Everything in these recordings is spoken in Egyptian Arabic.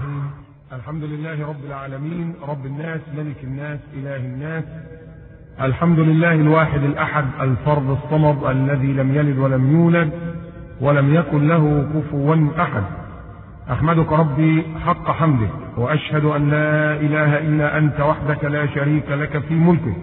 الرحيم الحمد لله رب العالمين رب الناس ملك الناس إله الناس الحمد لله الواحد الأحد الفرد الصمد الذي لم يلد ولم يولد ولم يكن له كفوا أحد أحمدك ربي حق حمدك وأشهد أن لا إله إلا أنت وحدك لا شريك لك في ملكك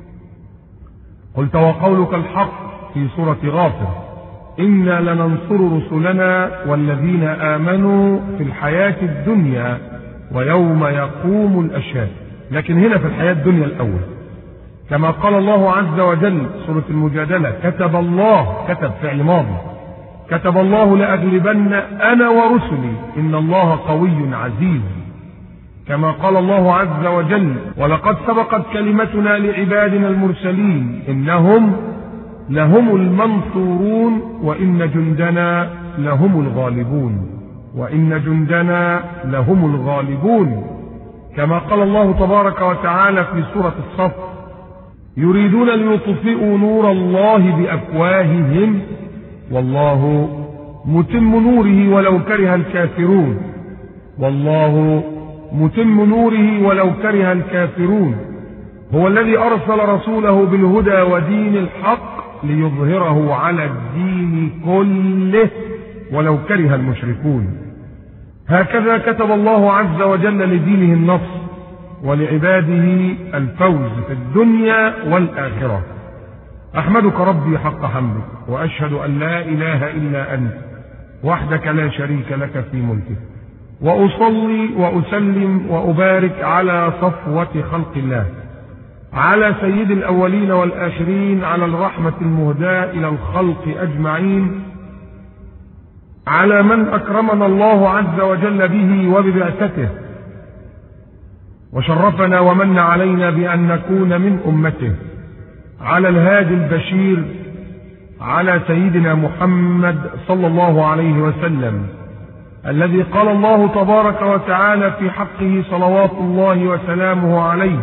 قلت وقولك الحق في سورة غافر إنا لننصر رسلنا والذين آمنوا في الحياة الدنيا ويوم يقوم الأشهاد لكن هنا في الحياة الدنيا الأول كما قال الله عز وجل سورة المجادلة كتب الله كتب فعل ماضي كتب الله لأغلبن أنا ورسلي إن الله قوي عزيز كما قال الله عز وجل ولقد سبقت كلمتنا لعبادنا المرسلين إنهم لهم المنصورون وإن جندنا لهم الغالبون وإن جندنا لهم الغالبون كما قال الله تبارك وتعالى في سورة الصف يريدون ليطفئوا نور الله بأفواههم والله متم نوره ولو كره الكافرون والله متم نوره ولو كره الكافرون هو الذي أرسل رسوله بالهدى ودين الحق ليظهره على الدين كله ولو كره المشركون هكذا كتب الله عز وجل لدينه النصر ولعباده الفوز في الدنيا والآخرة أحمدك ربي حق حمدك وأشهد أن لا إله إلا أنت وحدك لا شريك لك في ملكك وأصلي وأسلم وأبارك على صفوة خلق الله على سيد الأولين والآخرين على الرحمة المهداة إلى الخلق أجمعين على من أكرمنا الله عز وجل به وببعثته وشرفنا ومن علينا بأن نكون من أمته على الهادي البشير على سيدنا محمد صلى الله عليه وسلم الذي قال الله تبارك وتعالى في حقه صلوات الله وسلامه عليه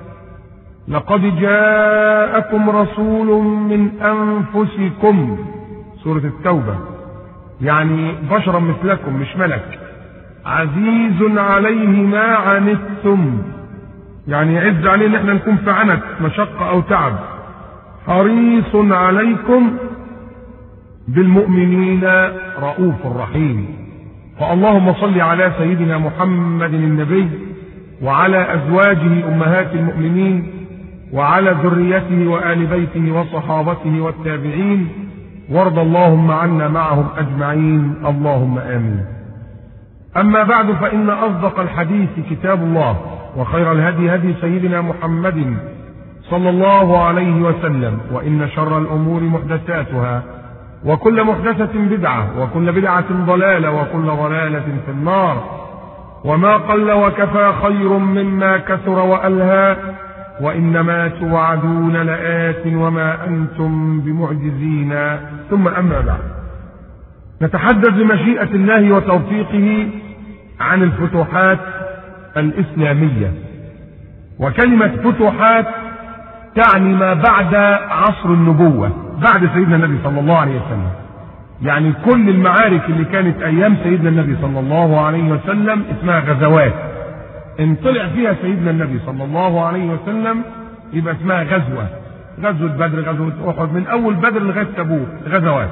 لقد جاءكم رسول من أنفسكم سورة التوبة يعني بشرا مثلكم مش ملك عزيز عليه ما عنتم يعني يعز عليه ان احنا نكون في عنت مشقة او تعب حريص عليكم بالمؤمنين رؤوف رحيم فاللهم صل على سيدنا محمد النبي وعلى ازواجه امهات المؤمنين وعلى ذريته وآل بيته وصحابته والتابعين وارض اللهم عنا معهم أجمعين اللهم آمين أما بعد فإن أصدق الحديث كتاب الله وخير الهدي هدي سيدنا محمد صلى الله عليه وسلم وإن شر الأمور محدثاتها وكل محدثة بدعة وكل بدعة ضلالة وكل ضلالة في النار وما قل وكفى خير مما كثر وألهى وإنما توعدون لآت وما أنتم بمعجزين ثم أما بعد نتحدث بمشيئة الله وتوفيقه عن الفتوحات الإسلامية وكلمة فتوحات تعني ما بعد عصر النبوة بعد سيدنا النبي صلى الله عليه وسلم يعني كل المعارك اللي كانت أيام سيدنا النبي صلى الله عليه وسلم اسمها غزوات ان طلع فيها سيدنا النبي صلى الله عليه وسلم يبقى اسمها غزوة غزوة بدر غزوة أحد من أول بدر لغاية تبوك غزوات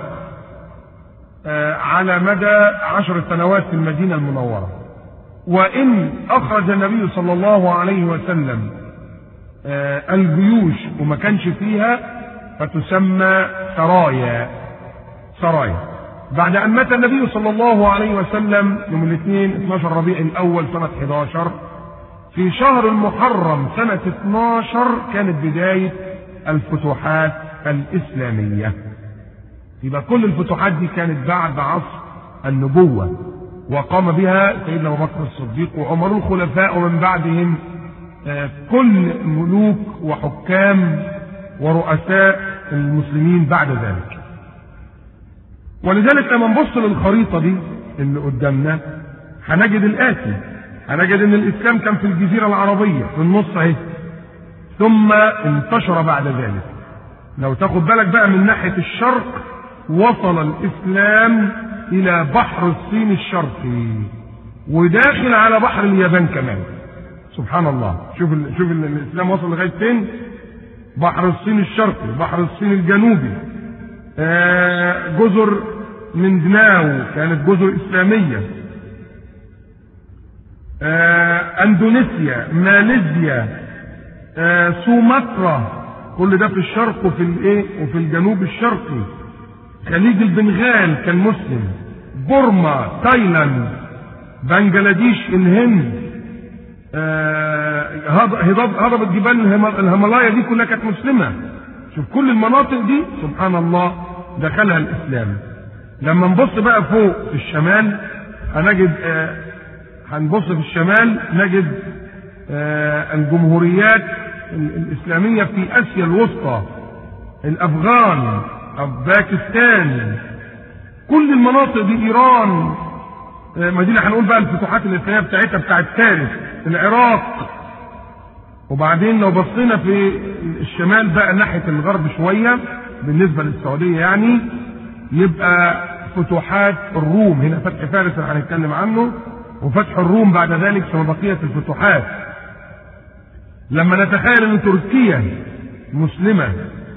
آه على مدى عشر سنوات في المدينة المنورة وإن أخرج النبي صلى الله عليه وسلم آه الجيوش وما كانش فيها فتسمى سرايا سرايا بعد أن مات النبي صلى الله عليه وسلم يوم الاثنين 12 ربيع الأول سنة 11 في شهر المحرم سنة 12 كانت بداية الفتوحات الإسلامية يبقى كل الفتوحات دي كانت بعد عصر النبوة وقام بها سيدنا أبو بكر الصديق وعمر الخلفاء ومن بعدهم كل ملوك وحكام ورؤساء المسلمين بعد ذلك ولذلك لما نبص للخريطة دي اللي قدامنا هنجد الآتي هنجد ان الاسلام كان في الجزيرة العربية في النص اهي ثم انتشر بعد ذلك لو تاخد بالك بقى من ناحية الشرق وصل الاسلام الى بحر الصين الشرقي وداخل على بحر اليابان كمان سبحان الله شوف ال... شوف ال... الاسلام وصل لغايه فين بحر الصين الشرقي بحر الصين الجنوبي آه جزر مندناو كانت جزر اسلاميه آه اندونيسيا ماليزيا آه سومطرة كل ده في الشرق وفي الايه وفي الجنوب الشرقي خليج البنغال كان مسلم بورما تايلاند بنجلاديش الهند آه هضبة جبال الهيمالايا دي كلها كانت مسلمة شوف كل المناطق دي سبحان الله دخلها الإسلام لما نبص بقى فوق في الشمال هنجد آه هنبص في الشمال نجد آه الجمهوريات الإسلامية في آسيا الوسطى الأفغان باكستان كل المناطق دي إيران ما دي هنقول بقى الفتوحات الإسلامية بتاعتها بتاعت فارس العراق وبعدين لو بصينا في الشمال بقى ناحية الغرب شوية بالنسبة للسعودية يعني يبقى فتوحات الروم هنا فتح فارس اللي هنتكلم عنه وفتح الروم بعد ذلك ثم بقية الفتوحات لما نتخيل ان تركيا مسلمة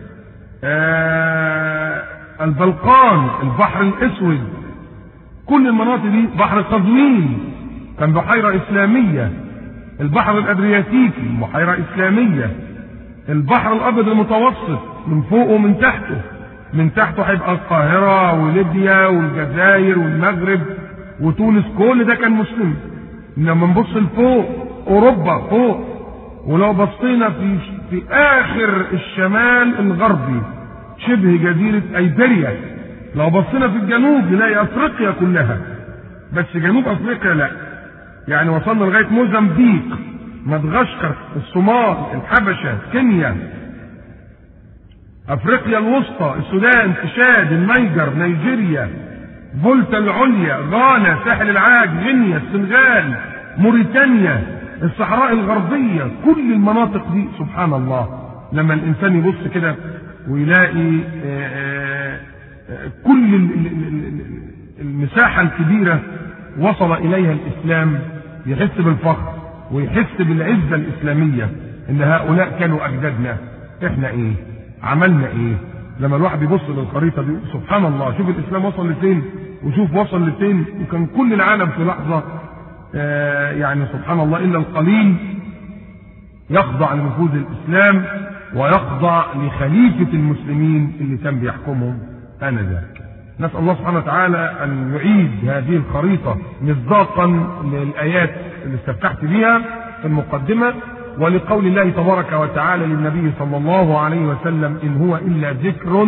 آه البلقان البحر الاسود كل المناطق دي بحر قزوين كان بحيرة اسلامية البحر الادرياتيكي بحيرة اسلامية البحر الابيض المتوسط من فوق ومن تحته من تحته هيبقى القاهرة وليبيا والجزائر والمغرب وتونس كل ده كان مسلم لما نبص لفوق اوروبا فوق ولو بصينا في في اخر الشمال الغربي شبه جزيرة ايبيريا لو بصينا في الجنوب نلاقي افريقيا كلها بس جنوب افريقيا لا يعني وصلنا لغاية موزمبيق مدغشقر الصومال الحبشة كينيا افريقيا الوسطى السودان تشاد النيجر نيجيريا فولتا العليا غانا ساحل العاج غينيا السنغال موريتانيا الصحراء الغربية كل المناطق دي سبحان الله لما الإنسان يبص كده ويلاقي كل المساحة الكبيرة وصل إليها الإسلام يحس بالفخر ويحس بالعزة الإسلامية إن هؤلاء كانوا أجدادنا إحنا إيه عملنا إيه لما الواحد بيبص للخريطة دي سبحان الله شوف الإسلام وصل لفين وشوف وصل لفين وكان كل العالم في لحظة آه يعني سبحان الله إلا القليل يخضع لنفوذ الإسلام ويخضع لخليفة المسلمين اللي كان بيحكمهم آنذاك نسأل الله سبحانه وتعالى أن يعيد هذه الخريطة مصداقا للآيات اللي استفتحت بها في المقدمة ولقول الله تبارك وتعالى للنبي صلى الله عليه وسلم إن هو إلا ذكر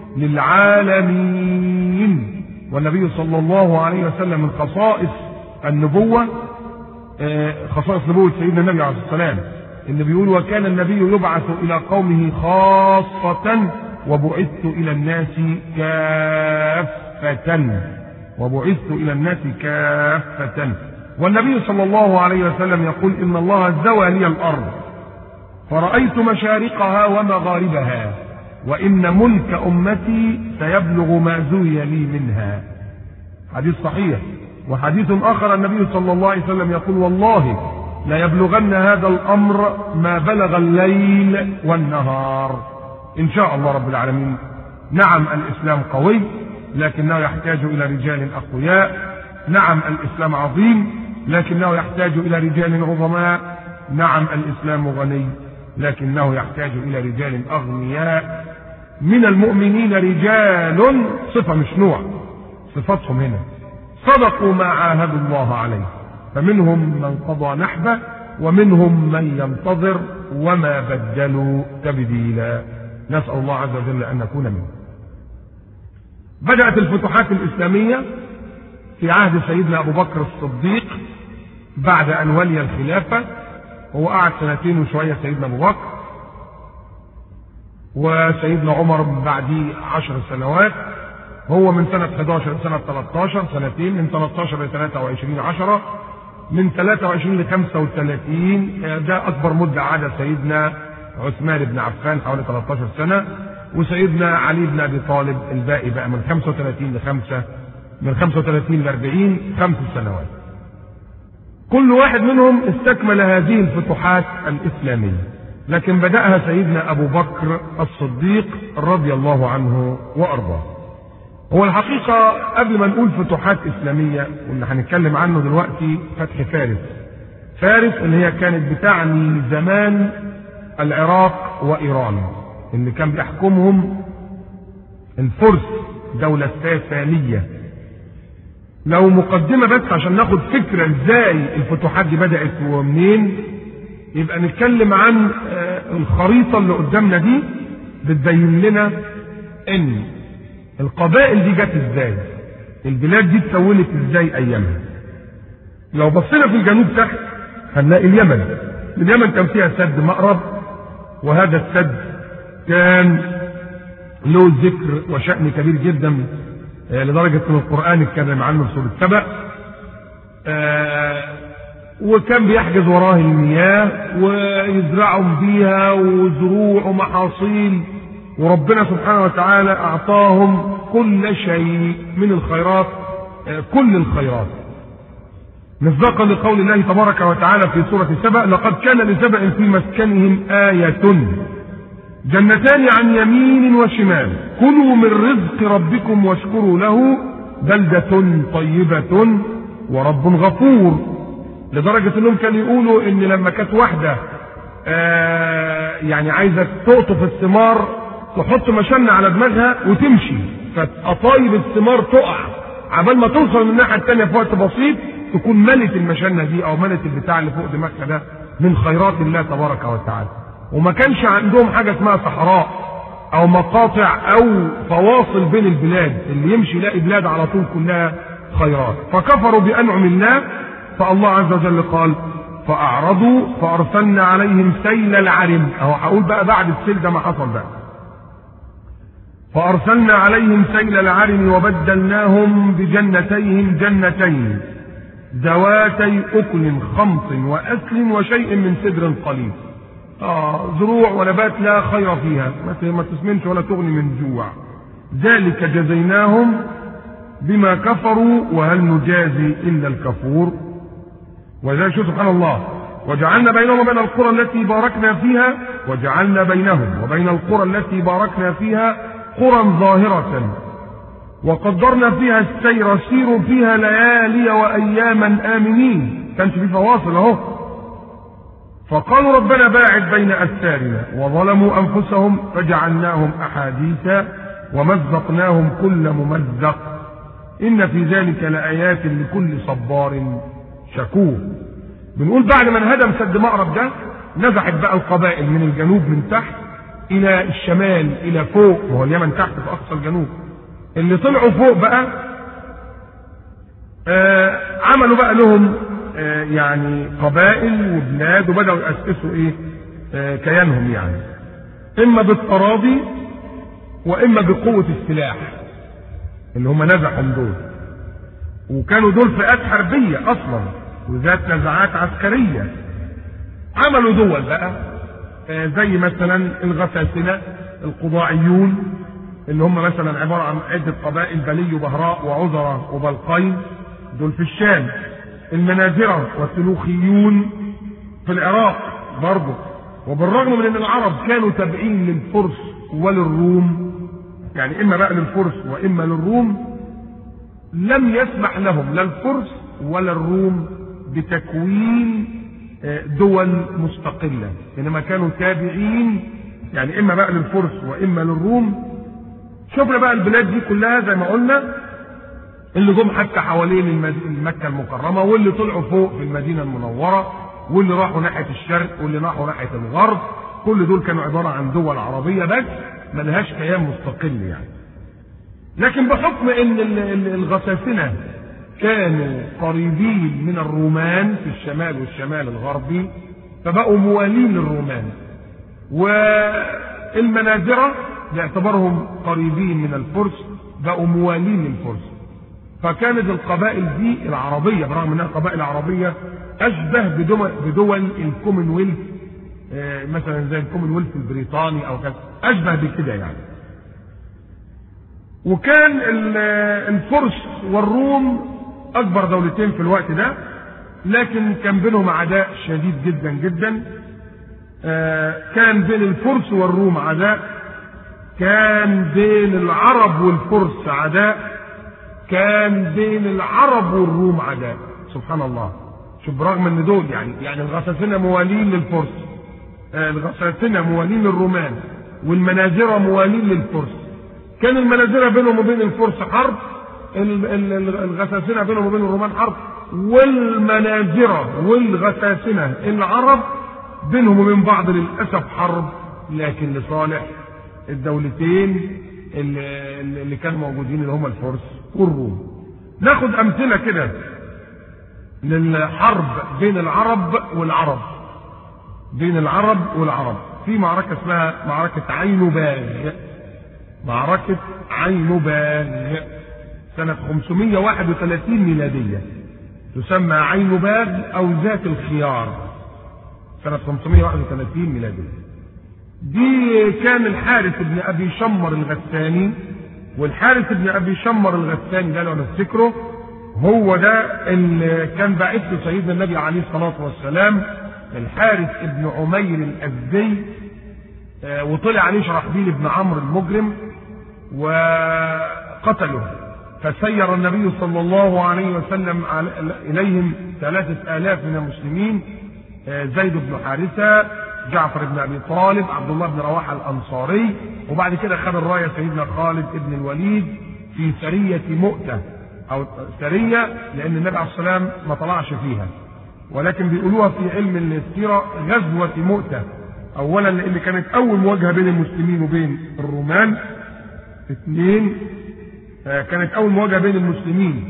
للعالمين والنبي صلى الله عليه وسلم من خصائص النبوة خصائص نبوة سيدنا النبي عليه الصلاة والسلام اللي بيقول وكان النبي يبعث إلى قومه خاصة وبعثت إلى الناس كافة وبعثت إلى الناس كافة والنبي صلى الله عليه وسلم يقول إن الله زوى لي الأرض فرأيت مشارقها ومغاربها وإن ملك أمتي سيبلغ ما زوي لي منها حديث صحيح وحديث آخر النبي صلى الله عليه وسلم يقول والله لا يبلغن هذا الأمر ما بلغ الليل والنهار إن شاء الله رب العالمين نعم الإسلام قوي لكنه يحتاج إلى رجال أقوياء نعم الإسلام عظيم لكنه يحتاج إلى رجال عظماء نعم الإسلام غني لكنه يحتاج إلى رجال أغنياء من المؤمنين رجال صفة مش نوع صفتهم هنا صدقوا ما عاهدوا الله عليه فمنهم من قضى نحبه ومنهم من ينتظر وما بدلوا تبديلا نسأل الله عز وجل أن نكون منهم بدأت الفتوحات الإسلامية في عهد سيدنا أبو بكر الصديق بعد أن ولي الخلافة هو قعد سنتين وشوية سيدنا أبو بكر وسيدنا عمر بعديه عشر سنوات هو من سنة 11 لسنة 13 سنتين من 13 ل 23 10 من 23 ل 35 ده أكبر مدة عاد سيدنا عثمان بن عفان حوالي 13 سنة وسيدنا علي بن أبي طالب الباقي بقى من 35 ل 5 من 35 ل 40 خمس سنوات كل واحد منهم استكمل هذه الفتوحات الإسلامية لكن بدأها سيدنا أبو بكر الصديق رضي الله عنه وأرضاه هو الحقيقة قبل ما نقول فتوحات إسلامية واللي هنتكلم عنه دلوقتي فتح فارس فارس اللي هي كانت بتعني زمان العراق وإيران اللي كان بيحكمهم الفرس دولة ساسانية لو مقدمة بس عشان ناخد فكرة ازاي الفتوحات دي بدأت ومنين يبقى نتكلم عن الخريطة اللي قدامنا دي بتبين لنا ان القبائل دي جت ازاي البلاد دي اتسولت ازاي ايامها لو بصينا في الجنوب تحت هنلاقي اليمن اليمن كان فيها سد مأرب وهذا السد كان له ذكر وشأن كبير جدا لدرجة ان القرآن اتكلم عنه في سورة سبأ وكان بيحجز وراه المياه ويزرعهم بيها وزروع ومحاصيل وربنا سبحانه وتعالى اعطاهم كل شيء من الخيرات كل الخيرات مصداقا لقول الله تبارك وتعالى في سورة سبأ لقد كان لسبأ في مسكنهم آية جنتان عن يمين وشمال كلوا من رزق ربكم واشكروا له بلدة طيبة ورب غفور لدرجة انهم كانوا يقولوا ان لما كانت واحدة آه يعني عايزة تقطف الثمار تحط مشنة على دماغها وتمشي فقطايب الثمار تقع عبال ما توصل من الناحية التانية في وقت بسيط تكون ملت المشنة دي او ملت البتاع اللي فوق دماغها ده من خيرات الله تبارك وتعالى وما كانش عندهم حاجة اسمها صحراء او مقاطع او فواصل بين البلاد اللي يمشي يلاقي بلاد على طول كلها خيرات فكفروا بانعم الله فالله عز وجل قال فاعرضوا فارسلنا عليهم سيل العرم اهو هقول بقى بعد السيل ده ما حصل بقى فارسلنا عليهم سيل العرم وبدلناهم بجنتيهم جنتين ذواتي اكل خمط واكل وشيء من سدر قليل آه زروع ونبات لا خير فيها ما تسمنش ولا تغني من جوع ذلك جزيناهم بما كفروا وهل نجازي الا الكفور وذلك شو سبحان الله وجعلنا بينهم وبين القرى التي باركنا فيها وجعلنا بينهم وبين القرى التي باركنا فيها قرى ظاهرة وقدرنا فيها السير سيروا فيها ليالي واياما امنين كانش في فواصل اهو فقالوا ربنا باعد بين أستارنا وظلموا أنفسهم فجعلناهم أحاديث ومزقناهم كل ممزق إن في ذلك لآيات لكل صبار شكور بنقول بعد ما انهدم سد مأرب ده نزحت بقى القبائل من الجنوب من تحت إلى الشمال إلى فوق وهو اليمن تحت في أقصى الجنوب اللي طلعوا فوق بقى آه عملوا بقى لهم يعني قبائل وبلاد وبدأوا يأسسوا ايه آه كيانهم يعني اما بالتراضي واما بقوة السلاح اللي هم نزعهم دول وكانوا دول فئات حربية اصلا وذات نزعات عسكرية عملوا دول بقى آه زي مثلا الغساسنة القضاعيون اللي هم مثلا عبارة عن عدة قبائل بلي وبهراء وعذرة وبلقين دول في الشام المنازرة والسلوخيون في العراق برضه وبالرغم من ان العرب كانوا تابعين للفرس وللروم يعني اما بقى للفرس واما للروم لم يسمح لهم لا الفرس ولا الروم بتكوين دول مستقلة انما كانوا تابعين يعني اما بقى للفرس واما للروم شفنا بقى البلاد دي كلها زي ما قلنا اللي جم حتى حوالين مكة المكرمة واللي طلعوا فوق في المدينة المنورة واللي راحوا ناحية الشرق واللي راحوا ناحية الغرب كل دول كانوا عبارة عن دول عربية بس ملهاش كيان مستقل يعني لكن بحكم ان الغساسنة كانوا قريبين من الرومان في الشمال والشمال الغربي فبقوا موالين للرومان والمنازرة باعتبارهم قريبين من الفرس بقوا موالين للفرس فكانت القبائل دي العربية برغم انها قبائل عربية اشبه بدول, بدول الكومنولث مثلا زي الكومنولث البريطاني او كذا اشبه بكده يعني وكان الفرس والروم اكبر دولتين في الوقت ده لكن كان بينهم عداء شديد جدا جدا كان بين الفرس والروم عداء كان بين العرب والفرس عداء كان بين العرب والروم عداء سبحان الله شوف برغم ان دول يعني يعني الغساسنه موالين للفرس الغساسنه موالين للرومان والمنازره موالين للفرس كان المنازره بينهم وبين الفرس حرب الغساسنه بينهم وبين الرومان حرب والمنازره والغساسنه العرب بينهم وبين بعض للاسف حرب لكن لصالح الدولتين اللي, اللي كانوا موجودين اللي هم الفرس والروم ناخد امثله كده للحرب بين العرب والعرب بين العرب والعرب في معركه اسمها معركه عين باغ معركه عين باغ سنه 531 ميلاديه تسمى عين باغ او ذات الخيار سنه 531 ميلاديه دي كان الحارث بن ابي شمر الغساني والحارث بن ابي شمر الغساني ده لو نفتكره هو ده اللي كان باعث له سيدنا النبي عليه الصلاه والسلام الحارث بن عمير الازدي وطلع عليه شرحبيل بن عمرو المجرم وقتله فسير النبي صلى الله عليه وسلم اليهم ثلاثه الاف من المسلمين زيد بن حارثه جعفر بن ابي طالب عبد الله بن رواحه الانصاري وبعد كده خد الرايه سيدنا خالد بن الوليد في سريه مؤته او سريه لان النبي عليه السلام ما طلعش فيها ولكن بيقولوها في علم السيره غزوه مؤته اولا لان كانت اول مواجهه بين المسلمين وبين الرومان اثنين كانت اول مواجهه بين المسلمين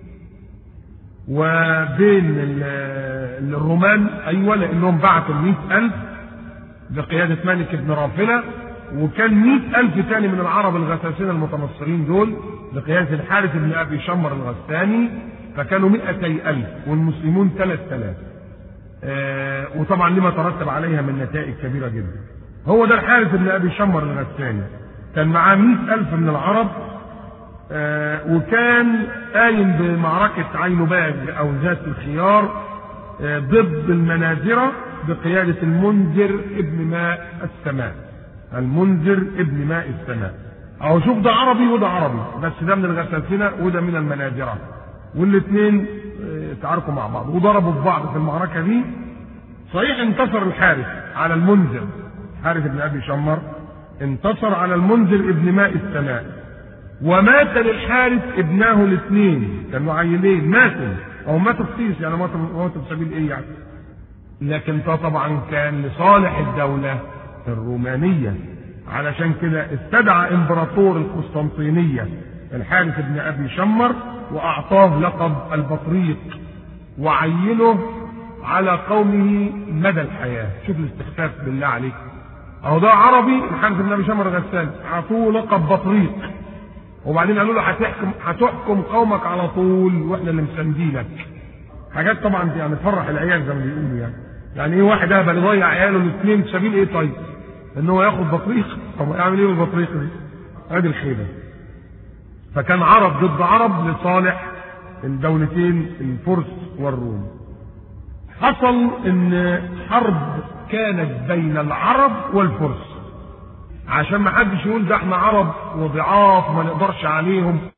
وبين الرومان ايوه لانهم بعتوا مئة ألف بقيادة مالك بن رافلة وكان مئة ألف تاني من العرب الغساسين المتنصرين دول بقيادة الحارث بن أبي شمر الغساني فكانوا مئتي ألف والمسلمون ثلاث آلاف آه وطبعا لما ترتب عليها من نتائج كبيرة جدا هو ده الحارث بن أبي شمر الغساني كان معاه مئة ألف من العرب آه وكان قايم بمعركة عين باج أو ذات الخيار آه ضد المنازرة بقيادة المنذر ابن ماء السماء المنذر ابن ماء السماء أهو شوف ده عربي وده عربي بس ده من الغساسنة وده من المنازرة والاثنين تعاركوا مع بعض وضربوا في بعض في المعركة دي صحيح انتصر الحارث على المنذر حارث بن أبي شمر انتصر على المنذر ابن ماء السماء ومات للحارث ابناه الاثنين كانوا عيلين ماتوا او ماتوا في يعني ماتوا ماتوا بسبيل ايه يعني لكن ده طبعا كان لصالح الدولة الرومانية علشان كده استدعى امبراطور القسطنطينية الحارث بن ابي شمر واعطاه لقب البطريق وعينه على قومه مدى الحياة شوف الاستخفاف بالله عليك اهو ده عربي الحارث بن ابي شمر غسان اعطوه لقب بطريق وبعدين قالوا له هتحكم هتحكم قومك على طول واحنا اللي مساندينك حاجات طبعا يعني تفرح العيال زي ما بيقولوا يعني يعني ايه واحد اهبل يضيع عياله الاثنين في سبيل ايه طيب؟ ان هو ياخد بطريق طب يعمل ايه بالبطريق دي؟ ادي الخيبه فكان عرب ضد عرب لصالح الدولتين الفرس والروم حصل ان حرب كانت بين العرب والفرس عشان ما حدش يقول ده احنا عرب وضعاف ما نقدرش عليهم